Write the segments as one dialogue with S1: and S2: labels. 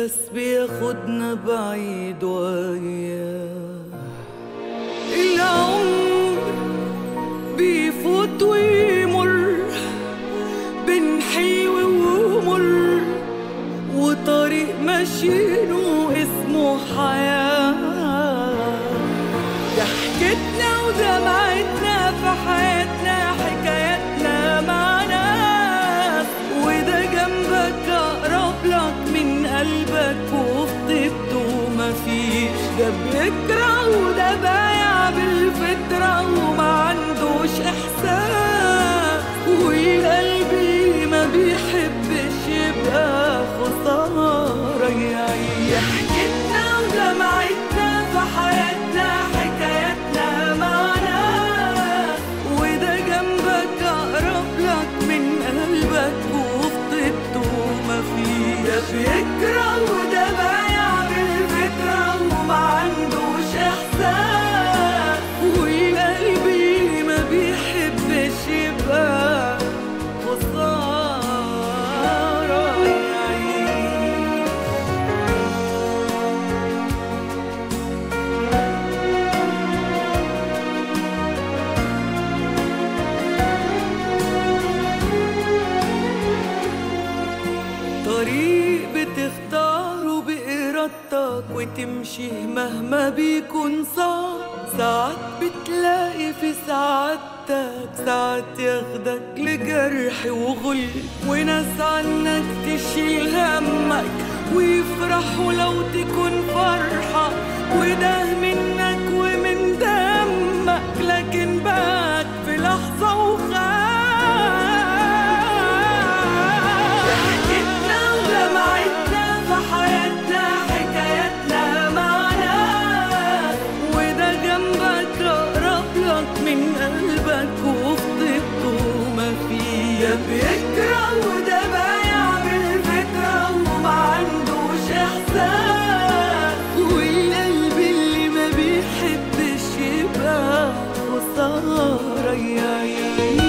S1: بس بياخدنا بعيد وياه العمر بيفوت ويمر بين حلو ومر وطريق ماشيينه اسمه حياة ضحكتنا ودمعتنا في حياتنا حكاياتنا مع ناس وده جنبك أقرب لك من قلبك وفي طيبته مفيش ده بيكره وده بايع بالفطرة وما عندوش إحساس وقلبي ما بيحبش يبقى خسارة يعيش ضحكتنا ودمعتنا في حياتنا حكاياتنا معنا وده جنبك أقرب لك من قلبك وفي طيبته مفيش ده بيكره وده بايع بالفكرة وما عندوش إحساس وقلبي ما بيحبش يبقى خسارة يعيش طريق بتختاره بإرادتك وتمشي مهما بيكون صعب ساعات بتلاقي في سعادتك ساعات ياخدك لجرح وغل وناس عنك تشيل همك ويفرحوا لو تكون فرحة وده منك ومن دمك لكن بات في لحظة وخاف ضحكتنا ودمعتنا في حياتنا حكاياتنا معنا وده جنبك أقرب لك من قلبك وفي طيبته مفيش ده بيكره وده بايع بالفكرة وما عندوش إحساس والقلب اللي ما بيحبش يبقى خسارة يعيش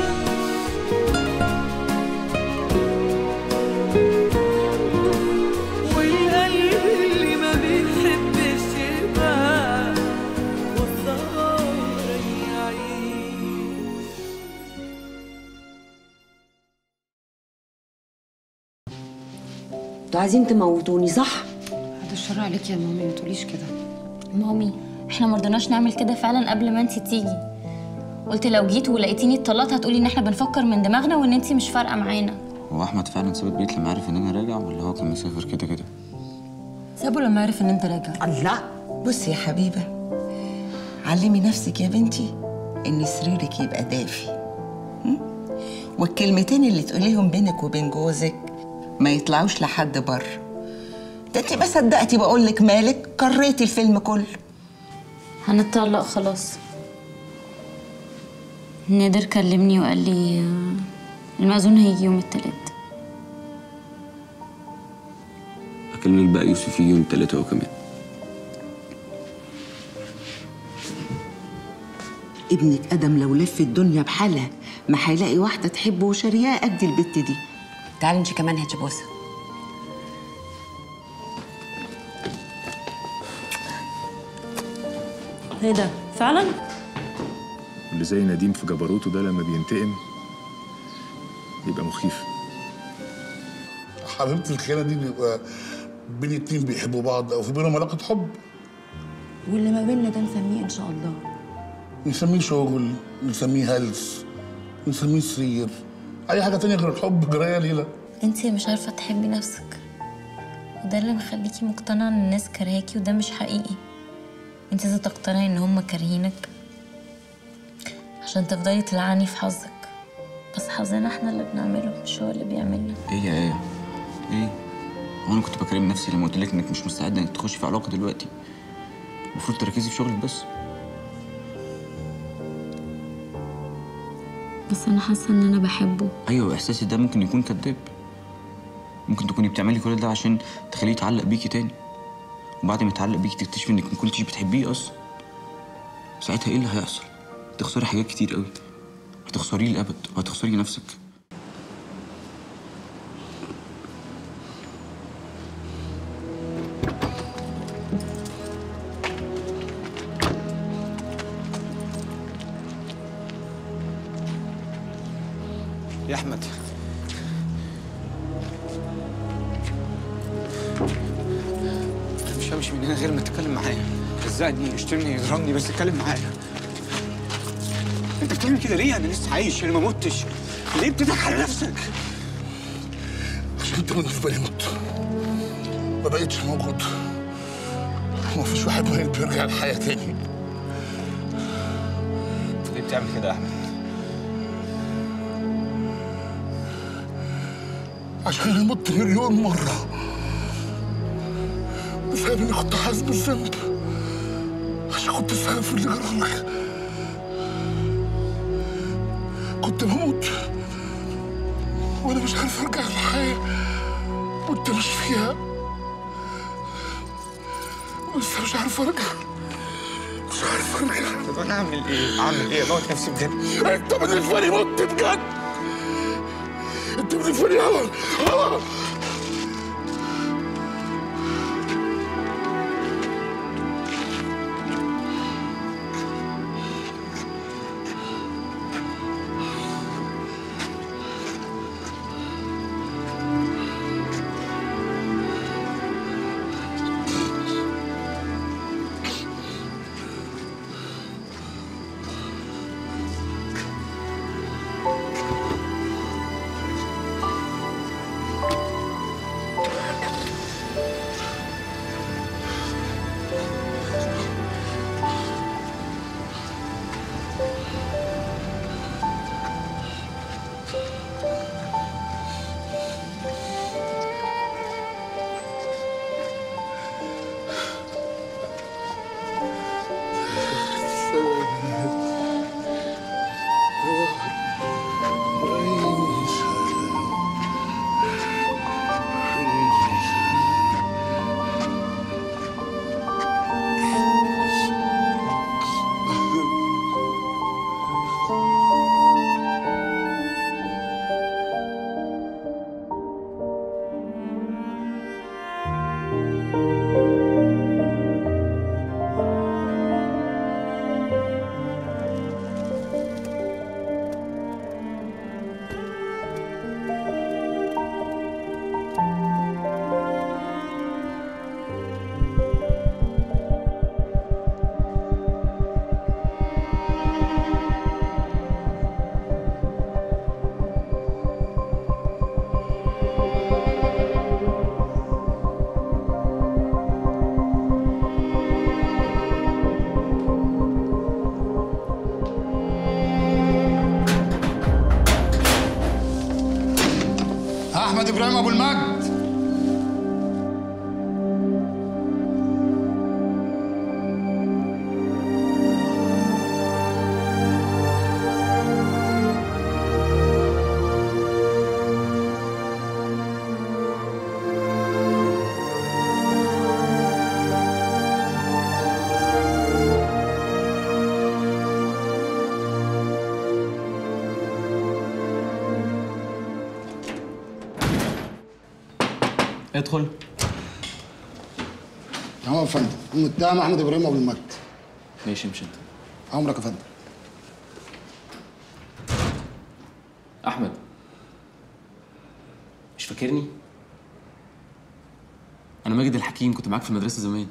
S1: والقلب اللي ما بيحبش يبقى خسارة يعيش
S2: انتوا عايزين تموتوني صح؟
S3: هذا الشر عليك يا مامي ما تقوليش كده
S4: مامي احنا مرضناش نعمل كده فعلا قبل ما انت تيجي قلت لو جيت ولقيتيني اتطلقت هتقولي ان احنا بنفكر من دماغنا وان انت مش فارقه معانا
S5: هو احمد فعلا ساب البيت لما عرف ان انا راجع ولا هو كان مسافر كده كده
S3: سابه لما عرف ان انت راجع
S2: الله
S6: بصي يا حبيبة علمي نفسك يا بنتي إن سريرك يبقى دافي م? والكلمتين اللي تقوليهم بينك وبين جوزك ما يطلعوش لحد بره ده انت ما صدقتي بقول لك مالك كريتي الفيلم كله
S4: هنتطلق خلاص نادر كلمني وقال لي آه، المأذون هيجي يوم التلات
S5: اكلمك بقى يوسف يجي يوم تلاتة هو كمان
S6: ابنك ادم لو لف الدنيا بحالها ما هيلاقي واحده تحبه وشارياه قد البت دي
S3: تعالي انت كمان هاتي بوسه
S4: ايه ده فعلا
S7: اللي زي نديم في جبروته ده لما بينتقم بيبقى مخيف
S8: حبيبتي الخيانه دي بيبقى بين اتنين بيحبوا بعض او في بينهم علاقه حب
S3: واللي ما بيننا ده نسميه ان شاء الله
S8: نسميه شغل نسميه هلس نسميه سرير اي حاجه تانية غير الحب جرايه ليله
S4: انت مش عارفه تحبي نفسك وده اللي مخليكي مقتنعه ان الناس كرهاكي وده مش حقيقي انت لازم تقتنعي ان هم كارهينك عشان تفضلي تلعني في حظك بس حظنا احنا اللي بنعمله مش هو اللي بيعملنا
S5: ايه يا ايه ايه هو انا كنت بكلم نفسي لما قلت لك انك مش مستعده انك تخشي في علاقه دلوقتي المفروض تركزي في شغلك بس
S4: بس انا حاسه ان انا بحبه
S5: ايوه احساسي ده ممكن يكون كذاب ممكن تكوني بتعملي كل ده عشان تخليه يتعلق بيكي تاني وبعد ما يتعلق بيكي تكتشفي انك ما كنتيش بتحبيه اصلا ساعتها ايه اللي هيحصل هتخسري حاجات كتير قوي هتخسريه للابد وهتخسري نفسك يا احمد مش همشي من هنا غير ما تتكلم معايا هزقني يشتمني يضربني بس اتكلم معايا انت بتعمل كده ليه انا لسه عايش انا ما متش ليه بتضحك على نفسك
S8: عشان انت بالنسبه لي مت ما بقتش موجود ومفيش واحد ميت بيرجع الحياه تاني
S5: ليه بتعمل كده يا احمد
S8: عشان انا مت مليون مره بسبب اني كنت حاسس بالذنب عشان كنت السبب في اللي جرالك كنت بموت وانا مش عارف ارجع للحياه وانت مش فيها لسه مش عارف ارجع مش عارف ارجع
S5: طب انا اعمل ايه؟ اعمل ايه؟ اموت نفسي بجد
S8: انت بالنسبه لي مت بجد انت بالنسبه لي هوا هوا
S2: احمد ابراهيم ابو المجد
S5: ادخل
S2: تمام يا فندم المتهم احمد ابراهيم ابو المجد
S5: ماشي مش انت
S2: عمرك يا فندم
S9: احمد مش فاكرني
S5: انا ماجد الحكيم كنت معاك في المدرسه زمان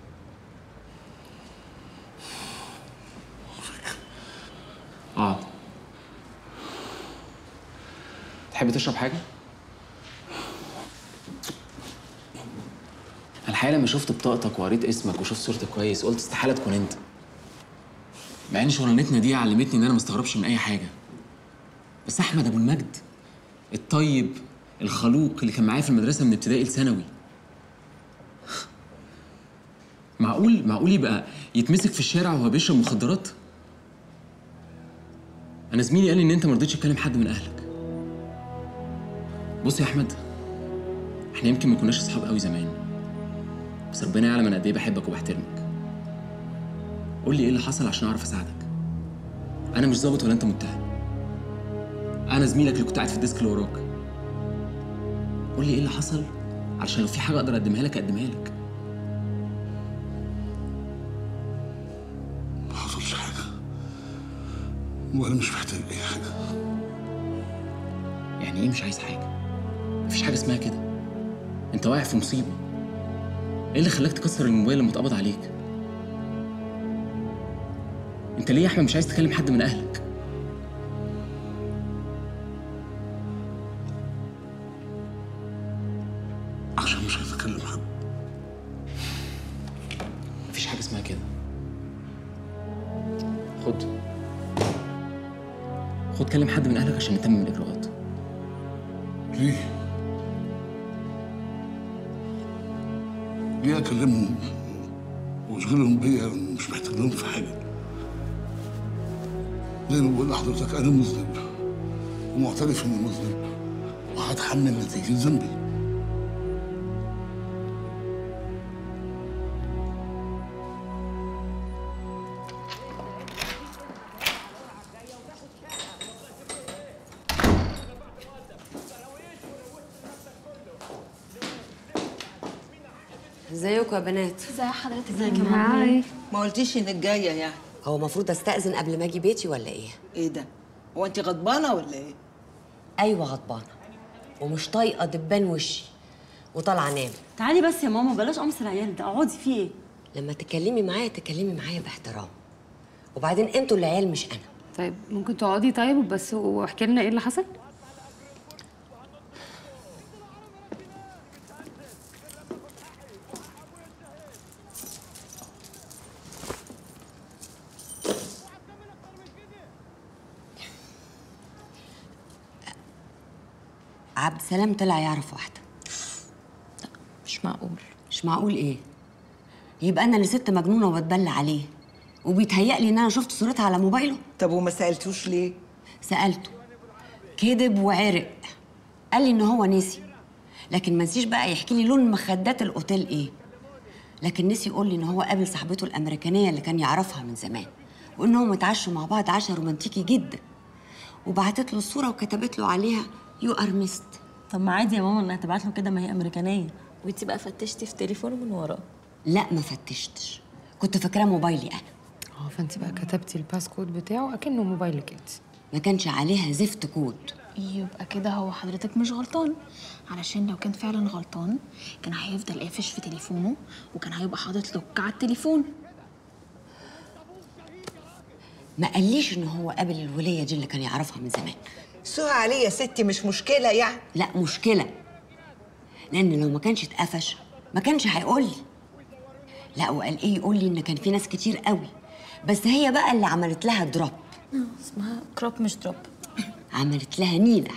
S5: اقعد تحب تشرب حاجه أنا الحقيقه لما شفت بطاقتك وقريت اسمك وشفت صورتك كويس قلت استحاله تكون انت مع ان شغلانتنا دي علمتني ان انا ما استغربش من اي حاجه بس احمد ابو المجد الطيب الخلوق اللي كان معايا في المدرسه من ابتدائي لثانوي معقول معقول يبقى يتمسك في الشارع وهو بيشرب مخدرات انا زميلي قال لي ان انت ما رضيتش تكلم حد من اهلك بص يا احمد احنا يمكن ما كناش اصحاب قوي زمان بس ربنا يعلم انا قد ايه بحبك وبحترمك قول لي ايه اللي حصل عشان اعرف اساعدك انا مش ظابط ولا انت متهم انا زميلك اللي كنت قاعد في الديسك اللي وراك قول لي ايه اللي حصل علشان لو في حاجه اقدر اقدمها لك اقدمها لك
S8: ما حصلش حاجه وانا مش محتاج اي حاجه
S9: يعني ايه مش عايز حاجه مفيش حاجه اسمها كده انت واقع في مصيبه ايه اللي خلاك تكسر الموبايل لما اتقبض عليك انت ليه يا احمد مش عايز تكلم حد من اهلك
S8: عشان مش عايز اكلم حد
S9: مفيش حاجه اسمها كده خد خد كلم حد من اهلك عشان نتمم الاجراءات
S8: ليه؟ ليه اكلمهم واشغلهم بيا مش محتاج لهم في حاجه زي ما بقول لحضرتك انا مذنب ومعترف اني مذنب وهتحمل نتيجه ذنبي
S3: ازيكم يا بنات
S10: ازي حضرتك ازيك يا ماما
S6: ما قلتيش انك جايه يعني
S3: هو المفروض استأذن قبل ما اجي بيتي ولا ايه
S6: ايه ده هو انت غضبانه ولا ايه
S3: ايوه غضبانه ومش طايقه دبان وشي وطالعه انام
S10: تعالي بس يا ماما بلاش قمص العيال ده اقعدي فيه ايه
S3: لما تتكلمي معايا تكلمي معايا باحترام وبعدين انتوا اللي عيال مش انا
S11: طيب ممكن تقعدي طيب بس واحكي لنا ايه اللي حصل
S3: عبد السلام طلع يعرف واحده
S4: مش معقول
S3: مش معقول ايه يبقى انا اللي ست مجنونه وبتبلى عليه وبيتهيألي ان انا شفت صورتها على موبايله
S6: طب وما سالتوش ليه
S3: سألته كذب وعرق قال لي ان هو نسي لكن ما نسيش بقى يحكي لي لون مخدات الاوتيل ايه لكن نسي يقول لي ان هو قابل صاحبته الامريكانيه اللي كان يعرفها من زمان وانهم اتعشوا مع بعض عشاء رومانتيكي جدا وبعتت له الصوره وكتبت له عليها يو ار ميست
S10: طب ما عادي يا ماما انها تبعت له كده ما هي امريكانيه
S4: وانت بقى فتشتي في تليفونه من وراه
S3: لا ما فتشتش كنت فاكراه موبايلي انا
S11: اه فانت بقى كتبتي الباسكود بتاعه اكنه موبايلك انت
S3: ما كانش عليها زفت كود
S10: يبقى كده هو حضرتك مش غلطان علشان لو كان فعلا غلطان كان هيفضل قافش في تليفونه وكان هيبقى حاطط لوك على التليفون
S3: ما قاليش ان هو قابل الوليه دي اللي كان يعرفها من زمان
S6: سوها عليه يا ستي مش مشكله يعني
S3: لا مشكلة لأن لو ما كانش اتقفش ما كانش هيقول لي لا وقال إيه يقول لي إن كان في ناس كتير قوي بس هي بقى اللي عملت لها دروب
S4: اسمها كروب مش دروب
S3: عملت لها نيلة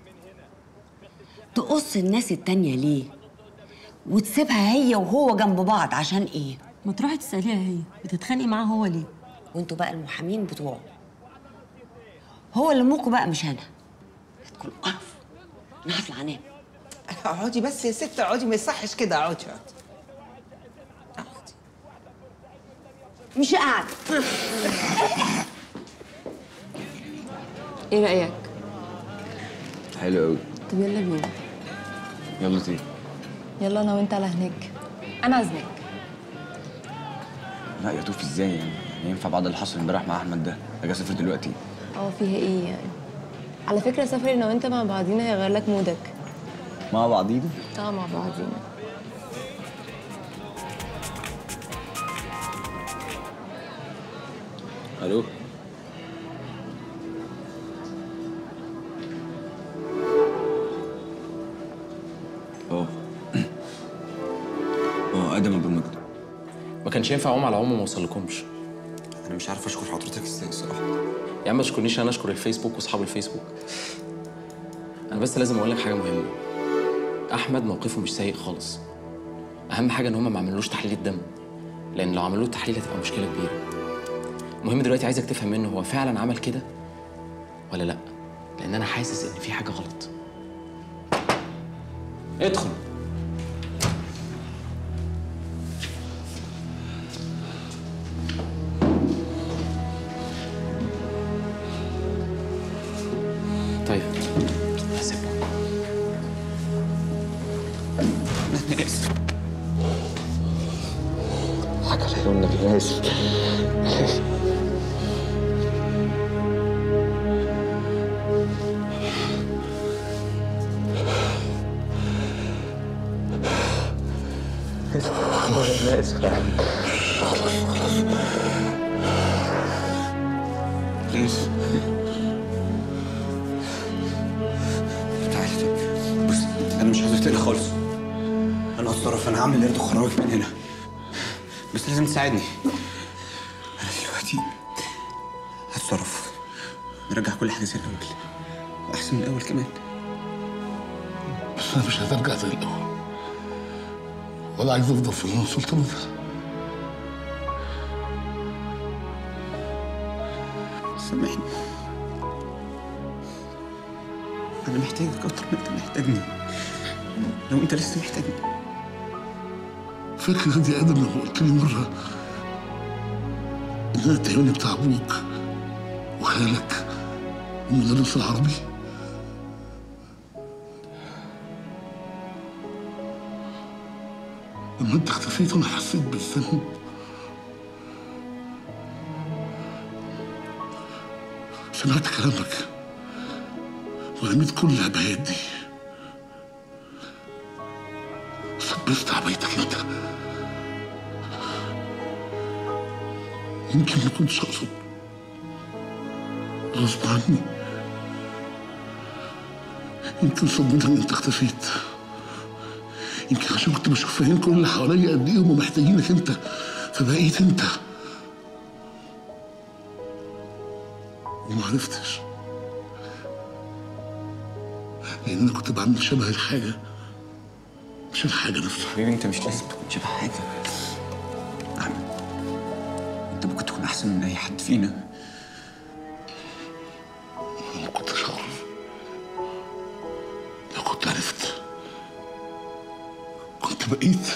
S3: تقص الناس التانية ليه وتسيبها هي وهو جنب بعض عشان إيه
S10: ما تروحي تساليها هي بتتخانقي معاه هو ليه
S3: وانتوا بقى المحامين بتوعه هو اللي موكوا بقى مش أنا هتكون قرف أنا هطلع أنام
S6: اقعدي بس يا ست اقعدي ما يصحش كده اقعدي اقعدي
S3: مش قاعدة
S11: ايه رايك
S5: حلو قوي
S11: طب يلا بينا
S5: يلا طيب
S11: يلا انا وانت على هناك انا عازمك
S5: لا يا توفي ازاي يعني يعني ينفع بعد اللي حصل امبارح مع احمد ده اجي اسافر دلوقتي
S11: اه فيها ايه يعني على فكره سافر انا وانت مع بعضينا هيغير لك مودك
S5: مع بعضينا
S11: اه مع بعضينا
S5: الو اه اه ادم ابو المجد
S9: ما كانش ينفع اقوم على عمو ما اوصلكمش
S5: انا مش عارف اشكر حضرتك ازاي الصراحه
S9: يا عم ما تشكرنيش انا اشكر الفيسبوك واصحاب الفيسبوك انا بس لازم اقول لك حاجه مهمه احمد موقفه مش سيء خالص اهم حاجه ان هم ما عملوش تحليل الدم لان لو عملوا له تحليل هتبقى مشكله كبيره المهم دلوقتي عايزك تفهم منه هو فعلا عمل كده ولا لا لان انا حاسس ان في حاجه غلط ادخل طيب هسيبه
S5: انا اسف حاجه عليا والنبي انا اسف أنا آسف. انا اسف يا حبيبي انا اسف تعالي طيب بص انا مش هتقتلي خالص انا هتصرف انا هعمل اللي اخرجك من هنا بس لازم تساعدني انا دلوقتي هتصرف نرجع كل حاجه زي الاول واحسن من الاول كمان
S8: بس انا مش هترجع زي الاول ولا عايز افضل في اللي انا وصلت له ده
S5: سامحني انا محتاجك اكتر ما انت محتاجني لو انت لسه محتاجني
S8: فاكر دي ادم لما قلت لي مره ان انا التهيوني بتاع ابوك وخالك والمدرس العربي لما انت اختفيت انا حسيت بالذنب سمعت كلامك ورميت كل العبايات دي لبست عبايتك انت يمكن ما كنتش اقصد غصب عني يمكن صدمتها ان انت اختفيت يمكن عشان كنت بشوف فاهم كل اللي حواليا قد ايه هم محتاجينك انت فبقيت انت وما عرفتش لان انا كنت بعمل شبه الحاجه مش الحاجه نفسها
S5: حبيبي انت مش لازم تكون شبه حاجه احمد انت ممكن تكون احسن من اي حد فينا
S8: انا ما كنتش اعرف لو كنت عرفت كنت بقيت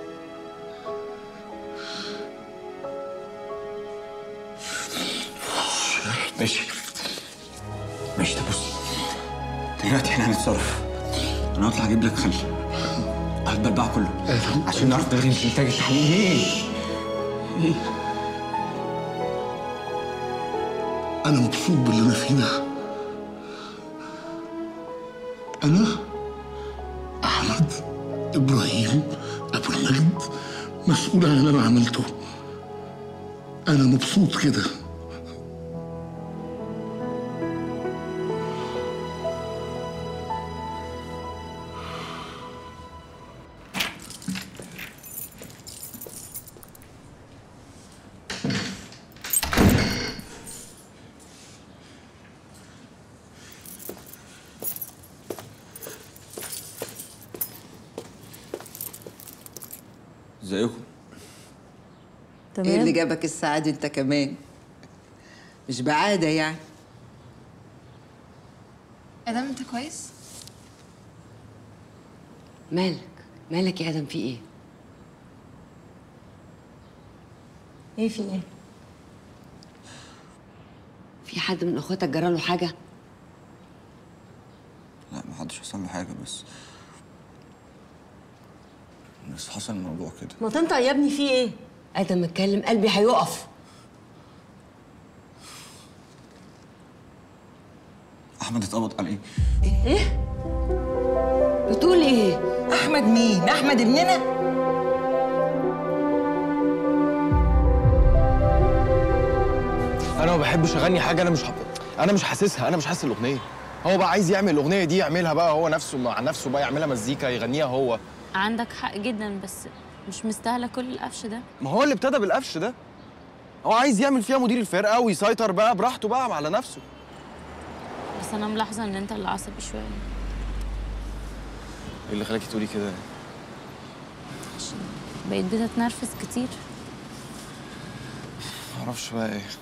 S5: ماشي ماشي طب بص دلوقتي احنا هنتصرف انا هطلع اجيب لك خل هتبلبع كله عشان نعرف نلغي الانتاج التحليلي ايه ايه
S8: انا مبسوط باللي انا فيه ده انا احمد ابراهيم ابو المجد مسؤول عن اللي انا عملته انا مبسوط كده
S5: ازيكم
S6: ايه اللي جابك السعادة انت كمان مش بعادة يعني
S10: ادم انت كويس
S3: مالك مالك يا ادم في ايه
S4: ايه في ايه
S3: في حد من اخواتك جراله حاجه
S5: لا ما حدش حصل له حاجه بس بس حصل الموضوع كده
S3: ما تنطق يا ابني في ايه ادم اتكلم قلبي هيقف
S5: احمد اتقبض عليه
S3: ايه بتقول ايه
S6: احمد مين احمد ابننا
S12: انا ما بحبش اغني حاجه انا مش حب... انا مش حاسسها انا مش حاسس الاغنيه هو بقى عايز يعمل الاغنيه دي يعملها بقى هو نفسه مع نفسه بقى يعملها مزيكا يغنيها هو
S4: عندك حق جدا بس مش مستاهله كل القفش ده
S12: ما هو اللي ابتدى بالقفش ده هو عايز يعمل فيها مدير الفرقه ويسيطر بقى براحته بقى على نفسه
S4: بس انا ملاحظه ان انت اللي عصبي شويه
S12: ايه اللي خلاكي تقولي كده
S4: بقيت بتتنرفز كتير
S12: معرفش بقى ايه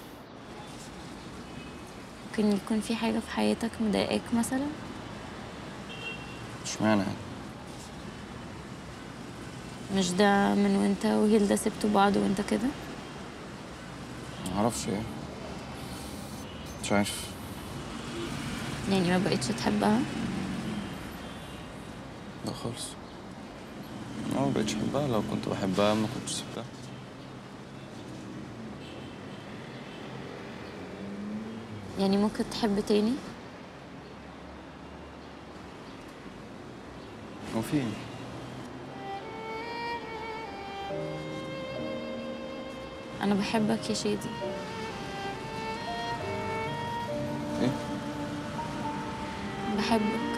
S4: ممكن يكون في حاجه في حياتك مضايقاك مثلا
S5: اشمعنى يعني
S4: مش ده من وانت وهيلدا سبتوا بعض وانت كده
S12: معرفش ايه مش عارف
S4: يعني ما بقتش تحبها
S12: لا خالص انا ما بقتش احبها لو كنت بحبها ما كنتش سبتها
S4: يعني ممكن تحب تاني
S12: هو في ايه
S4: انا بحبك يا شادي
S5: ايه
S4: بحبك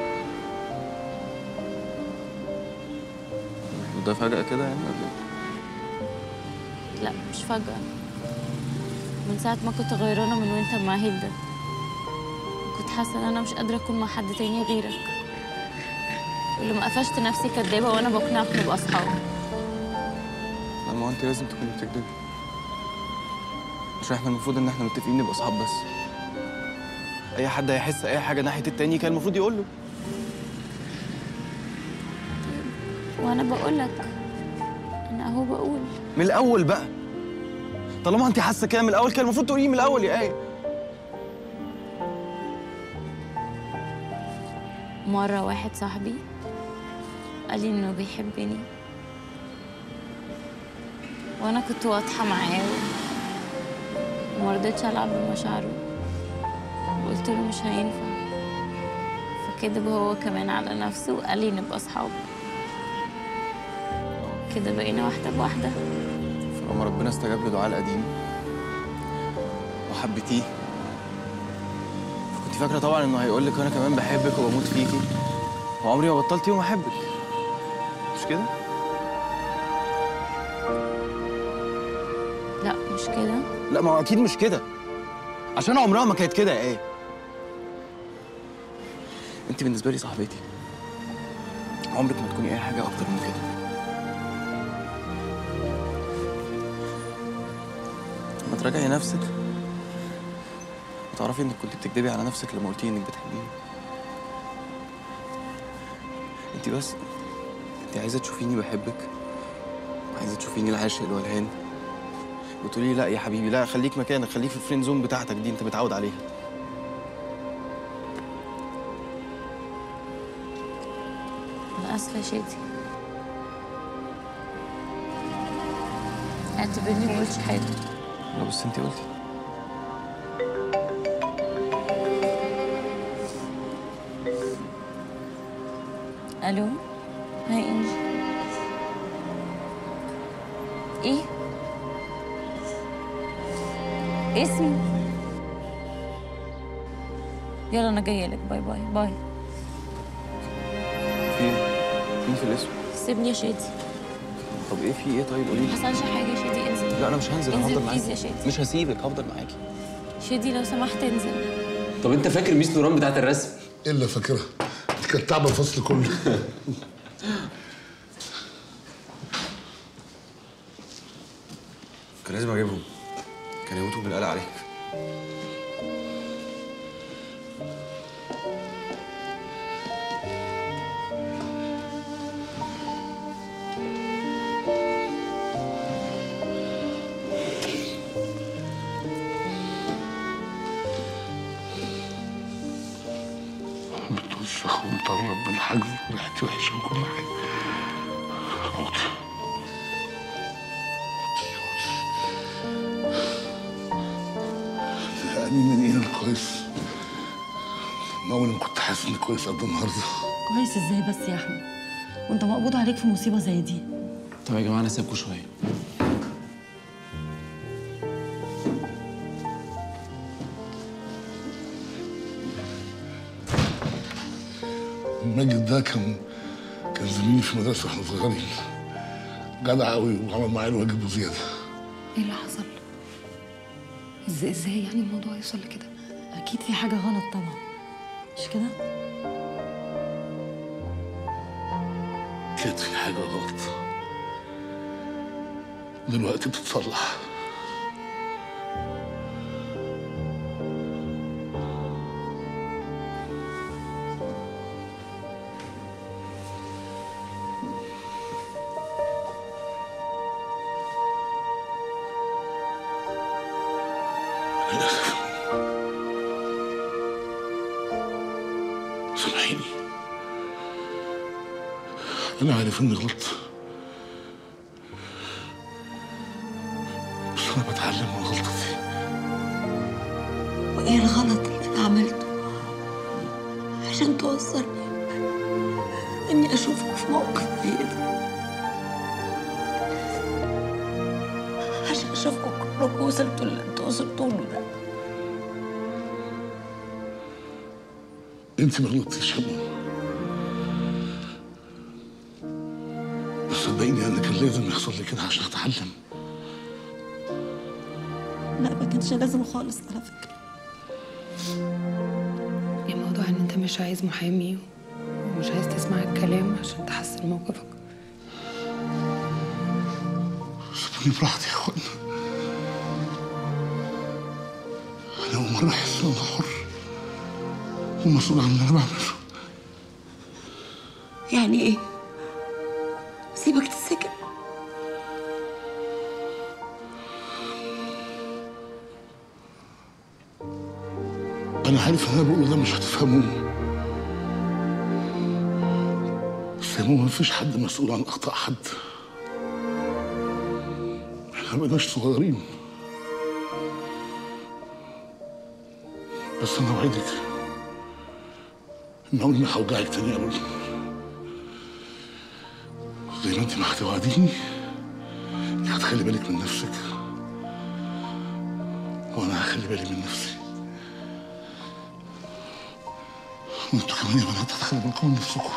S5: وده فجأة كده يعني ولا ايه؟
S4: لا مش فجأة من ساعة ما كنت غيرانة من وانت مع هدى كنت حاسة ان انا مش قادرة اكون مع حد تاني غيرك ولما قفشت نفسي كدابة وانا بقنعك نبقى اصحاب
S5: لا ما هو انت لازم تكوني بتكدبي عشان احنا المفروض ان احنا متفقين نبقى اصحاب بس
S12: اي حد هيحس اي حاجه ناحيه التاني كان المفروض يقول له
S4: وانا بقولك انا اهو بقول
S12: من الاول بقى طالما انت حاسه كده من الاول كان المفروض تقوليه من الاول يا ايه
S4: مرة واحد صاحبي قال لي انه بيحبني وانا كنت واضحة معاه ومرضتش العب بمشاعره وقلت له مش هينفع فكدب هو كمان على نفسه وقال لي نبقى اصحاب كده بقينا واحدة بواحدة
S12: فلما ربنا استجاب لدعاء القديم وحبيتيه فكنت فاكره طبعا انه هيقول لك انا كمان بحبك وبموت فيكي وعمري ما بطلت يوم احبك مش كده؟
S4: لا مش كده
S12: لا ما هو اكيد مش كده عشان عمرها ما كانت كده يا ايه
S5: انت بالنسبة لي صاحبتي عمرك ما تكوني اي حاجة اكتر من كده لما تراجعي نفسك وتعرفي انك كنت بتكدبي على نفسك لما قلتي انك بتحبيني انت بس انت عايزة تشوفيني بحبك عايزة تشوفيني العاشق الولهان وتقولي لي لا يا حبيبي لا خليك مكانك خليك في الفريند زون بتاعتك دي انت متعود عليها
S4: انا اسفة يا شادي اعتبرني ما قلتش حاجة
S5: لا بس انت قلتي
S4: الو هاي انجي ايه اسمي يلا انا جايه لك باي باي باي
S5: فين فين في الاسم
S4: سيبني يا شادي
S5: طب ايه في ايه طيب قولي
S4: ما
S5: لي
S4: حصلش حاجه يا شادي انزل
S5: لا انا مش هنزل انا
S4: انزل
S5: هفضل
S4: بليز يا
S5: معاكي
S4: شادي
S5: مش هسيبك هفضل معاكي
S4: شادي لو سمحت انزل
S9: طب انت فاكر ميس نوران بتاعت الرسم
S8: الا فاكرها دي كانت تعبه الفصل كله
S5: كان لازم اجيبهم كان يموتوا بالقلق عليك
S8: بتوسخ ومطرب من حجزي وريحتي وحشه وكل حاجه موتي يعني من ايه انا كويس من اول ما كنت حاسس اني كويس قد النهارده
S13: كويس ازاي بس يا احمد وانت مقبوض عليك في مصيبه زي دي
S9: طب يا جماعه انا سايبكم شويه
S8: ماجد ده كان كان زميلي في المدرسه واحنا صغيرين جدع قوي وعمل معايا الواجب وزياده
S13: ايه اللي حصل ازاي ازاي يعني الموضوع يوصل لكده اكيد في حاجه غلط طبعا مش كده
S8: كانت في حاجه غلط دلوقتي بتتصلح أنا آسف. سامحيني أنا عارف إني غلطت بس أنا بتعلم من غلطتي
S3: وايه الغلط اللي انا عملته عشان توصلني اني اشوفك في موقف زي ده عشان
S4: اشوفكم كلكم وصلتوا اللي انتوا وصلتوا له ده
S8: انت ما غلطتيش يا ماما بس صدقيني انا كان لازم يحصل لي كده عشان اتعلم
S4: لا ما كانش لازم خالص على فكره
S13: الموضوع ان انت مش عايز محامي ومش عايز تسمع الكلام عشان تحسن موقفك
S8: سيبوني براحتي يا اخوانا انا اول مره احس ان انا حر ومسؤول عن اللي انا بعمله
S6: يعني ايه سيبك تتسجن
S8: انا عارف ان انا بقوله ده مش هتفهموه بس يا ماما مفيش حد مسؤول عن اخطاء حد احنا مبقناش صغيرين بس انا اوعدك ان عمري ما هوجعك تاني ابدا زي ما انت ما هتوعديني انك هتخلي بالك من نفسك وانا هخلي بالي من نفسي وانتوا كمان يا بنات هتخلي بالكم من نفسكم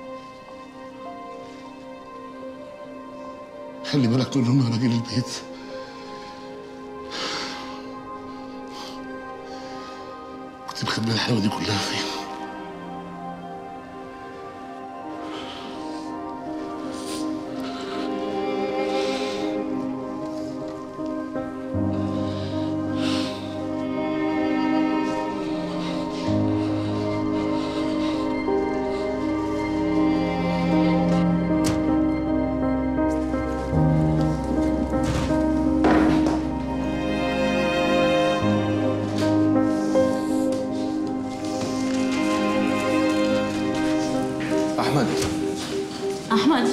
S8: خلي بالك كل يوم انا باجي البيت كنت مخبيه الحلاوه دي كلها فين
S12: احمد
S4: احمد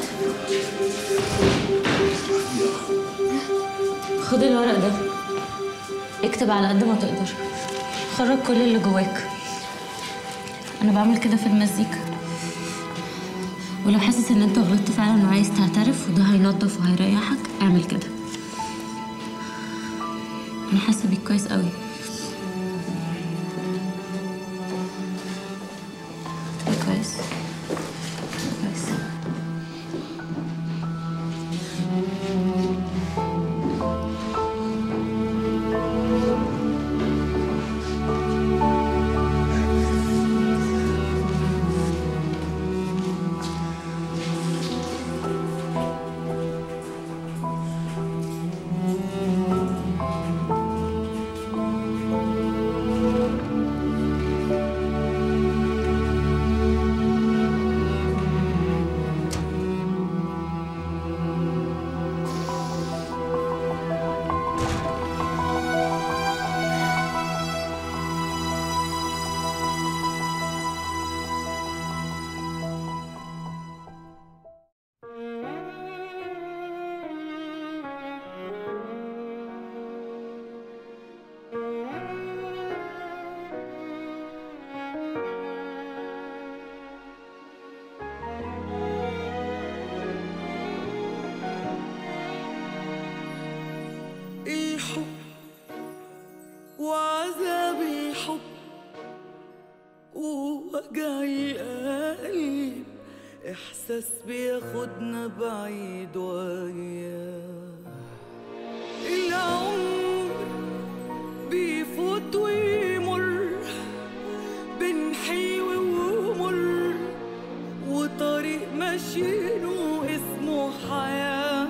S4: خد الورق ده اكتب على قد ما تقدر خرج كل اللي جواك انا بعمل كده في المزيكا ولو حاسس ان انت غلطت فعلا وعايز تعترف وده هينضف وهيريحك اعمل كده انا حاسه بيك كويس قوي تبقى كويس تبقى كويس
S1: الحب وعذاب الحب ووجع القلب إحساس بياخدنا بعيد وياه العمر بيفوت ويمر بين حلو ومر وطريق ماشيينه اسمه حياه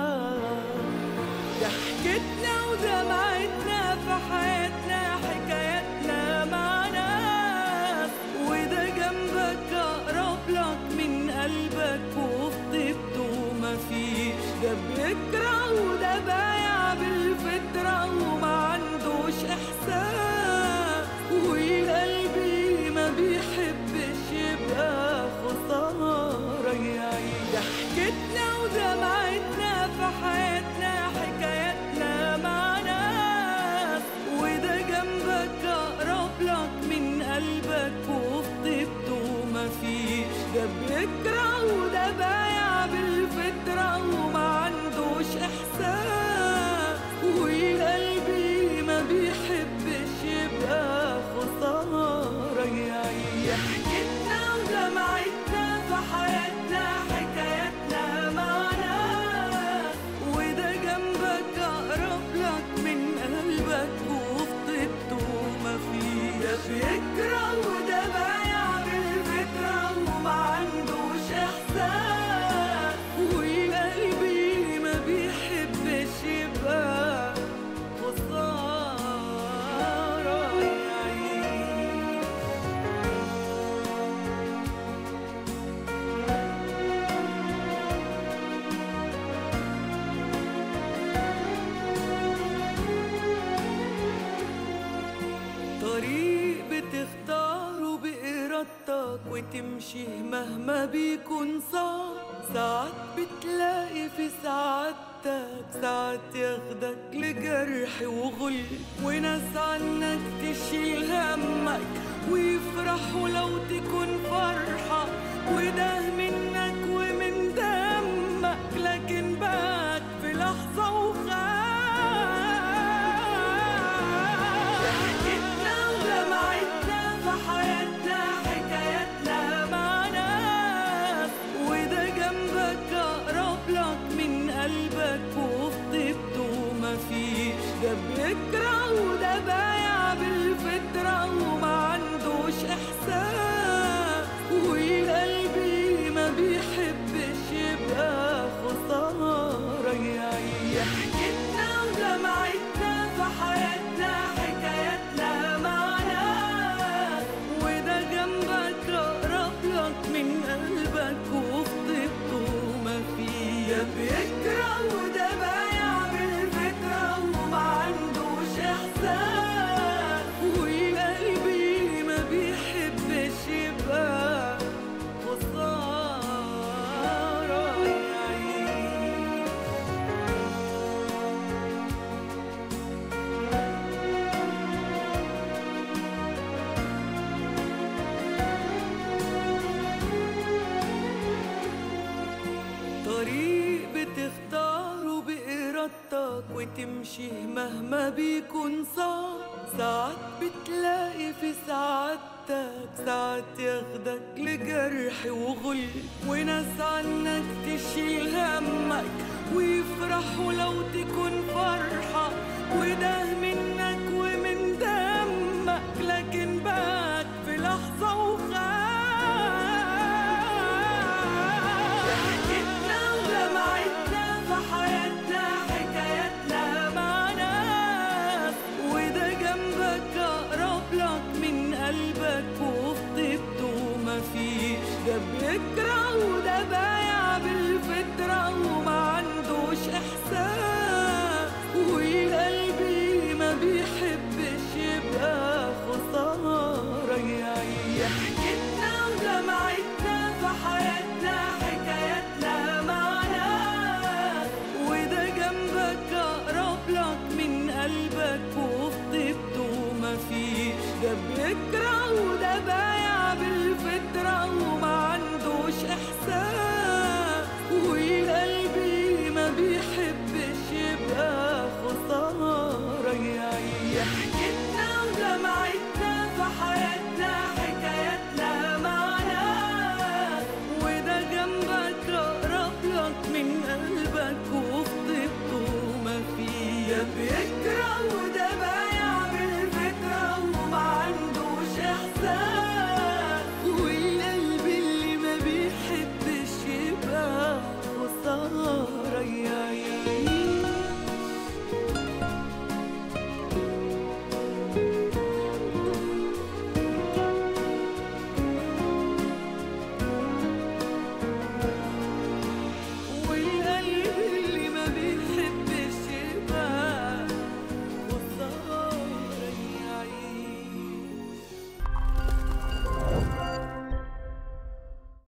S1: ضحكتنا ودمعتنا في حياتنا حكاياتنا مع ناس وده جنبك أقرب لك من قلبك وفي طيبته مفيش ده بيكره وده بايع بالفطرة وما عندوش إحساس والقلب اللي ما بيحبش يبقى خسارة يعيش ضحكتنا ودمعتنا في حياتنا حكاياتنا مع ناس وده جنبك أقرب لك من قلبك وفي طيبته مفيش ده بيكره وده بايع بالفطرة وما عندوش إحساس وتمشي مهما بيكون صعب ساعات بتلاقي في سعادتك ساعات ياخدك لجرح وغل وناس عنك تشيل همك ويفرحوا لو تكون فرحة وده منك ومن دمك لكن بات في لحظة وخاف ضحكتنا ودمعتنا في حياتنا حكاياتنا مع ناس وده جنبك أقرب لك من قلبك وفي طيبته مفيش ده بيكره وده بايع بالفطرة وما عندوش إحساس وقلبي ما بيحبش يبقى خسارة يعيش ضحكتنا ودمعتنا في حياتنا حكاياتنا مع ناس وده جنبك أقرب لك من قلبك وفي طيبته مفيش ده بيكره وده بايع بالفكرة وما عندوش إحساس وقلبي ما بيحبش يبقى خسارة يعيش طريق بتختاره بإرادتك وتمشي مهما بيكون صعب ساعات بتلاقي في سعادتك ساعات ياخدك لجرح وغل وناس عنك تشيل همك ويفرحوا لو تكون فرحة وده منك ومن دمك لكن بات في لحظة وخاف ضحكتنا ودمعتنا في حياتنا حكاياتنا مع ناس وده جنبك أقرب لك من قلبك وفي طيبته مفيش ده بيكره وده بايع بالفطرة وما عندوش إحساس وقلبي ما بيحبش يبقى خسارة يعيش ضحكتنا ودمعتنا في حياتنا حكاياتنا مع ناس وده جنبك أقرب لك من قلبك وفي طيبته مفيش ده بيكره وده بايع بالفطرة وما عندوش إحساس وقلبي ما بيحبش يبقى خسارة يعيش ضحكتنا ودمعتنا في حياتنا حكاياتنا مع ناس وده جنبك أقرب لك من قلبك وفي طيبته مفيش ده بيكره وده بايع